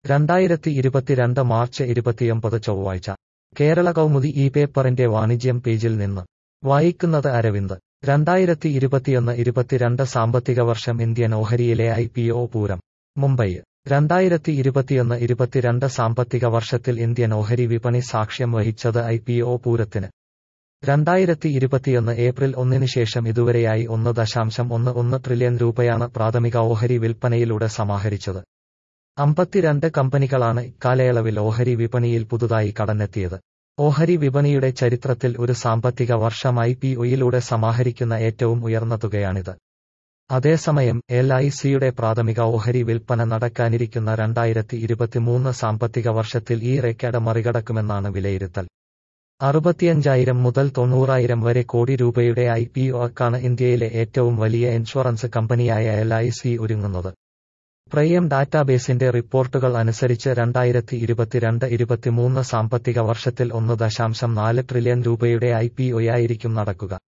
രണ്ടായിരത്തി ഇരുപത്തിരണ്ട് മാർച്ച് ഇരുപത്തിയൊമ്പത് ചൊവ്വാഴ്ച കേരള കൗമുദി ഈ പേപ്പറിന്റെ വാണിജ്യം പേജിൽ നിന്ന് വായിക്കുന്നത് അരവിന്ദ് രണ്ടായിരത്തി ഇരുപത്തിയൊന്ന് ഇരുപത്തിരണ്ട് സാമ്പത്തിക വർഷം ഇന്ത്യൻ ഓഹരിയിലെ ഐ പി ഒ പൂരം മുംബൈ രണ്ടായിരത്തി ഇരുപത്തിയൊന്ന് ഇരുപത്തിരണ്ട് സാമ്പത്തിക വർഷത്തിൽ ഇന്ത്യൻ ഓഹരി വിപണി സാക്ഷ്യം വഹിച്ചത് ഐ പി ഒ പൂരത്തിന് രണ്ടായിരത്തി ഇരുപത്തിയൊന്ന് ഏപ്രിൽ ഒന്നിന് ശേഷം ഇതുവരെയായി ഒന്ന് ദശാംശം ഒന്ന് ഒന്ന് ട്രില്യൺ രൂപയാണ് പ്രാഥമിക ഓഹരി വിൽപ്പനയിലൂടെ സമാഹരിച്ചത് അമ്പത്തിരണ്ട് കമ്പനികളാണ് ഇക്കാലയളവിൽ ഓഹരി വിപണിയിൽ പുതുതായി കടന്നെത്തിയത് ഓഹരി വിപണിയുടെ ചരിത്രത്തിൽ ഒരു സാമ്പത്തിക വർഷം ഐ പി ഒയിലൂടെ സമാഹരിക്കുന്ന ഏറ്റവും ഉയർന്ന തുകയാണിത് അതേസമയം എൽ ഐ സിയുടെ പ്രാഥമിക ഓഹരി വിൽപ്പന നടക്കാനിരിക്കുന്ന രണ്ടായിരത്തി ഇരുപത്തിമൂന്ന് സാമ്പത്തിക വർഷത്തിൽ ഈ റെക്കോർഡ് മറികടക്കുമെന്നാണ് വിലയിരുത്തൽ അറുപത്തിയഞ്ചായിരം മുതൽ തൊണ്ണൂറായിരം വരെ കോടി രൂപയുടെ ഐ പി ഒക്കാണ് ഇന്ത്യയിലെ ഏറ്റവും വലിയ ഇൻഷുറൻസ് കമ്പനിയായ എൽ ഐ സി ഒരുങ്ങുന്നത് പ്രയം ഡാറ്റാബേസിന്റെ റിപ്പോർട്ടുകൾ അനുസരിച്ച് രണ്ടായിരത്തി ഇരുപത്തിരണ്ട് ഇരുപത്തിമൂന്ന് സാമ്പത്തിക വർഷത്തിൽ ഒന്ന് ദശാംശം നാല് ട്രില്യൺ രൂപയുടെ ഐ പി ഒയായിരിക്കും നടക്കുക